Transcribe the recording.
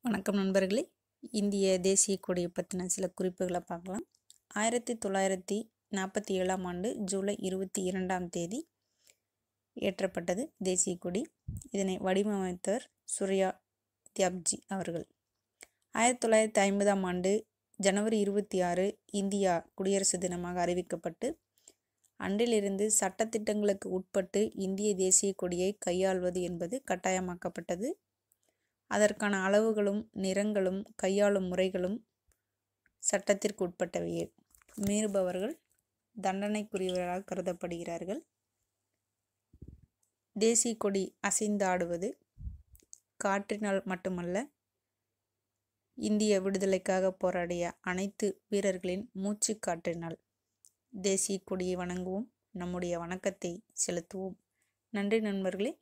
வணக்கம் நண்பர்களே இந்திய தேசிய கொடியை பற்றின சில குறிப்புகளை பார்க்கலாம் ஆயிரத்தி தொள்ளாயிரத்தி நாற்பத்தி ஏழாம் ஆண்டு ஜூலை இருபத்தி இரண்டாம் தேதி ஏற்றப்பட்டது தேசிய கொடி இதனை வடிவமைத்தவர் சூர்யா தியாப்ஜி அவர்கள் ஆயிரத்தி தொள்ளாயிரத்தி ஐம்பதாம் ஆண்டு ஜனவரி இருபத்தி ஆறு இந்தியா குடியரசு தினமாக அறிவிக்கப்பட்டு அன்றிலிருந்து சட்டத்திட்டங்களுக்கு உட்பட்டு இந்திய தேசிய கொடியை கையாள்வது என்பது கட்டாயமாக்கப்பட்டது அதற்கான அளவுகளும் நிறங்களும் கையாளும் முறைகளும் சட்டத்திற்கு உட்பட்டவையே மீறுபவர்கள் தண்டனைக்குரியவர்களாக கருதப்படுகிறார்கள் தேசிய கொடி அசைந்தாடுவது காற்றினால் மட்டுமல்ல இந்திய விடுதலைக்காக போராடிய அனைத்து வீரர்களின் மூச்சு காற்றினால் தேசிய கொடியை வணங்குவோம் நம்முடைய வணக்கத்தை செலுத்துவோம் நன்றி நண்பர்களே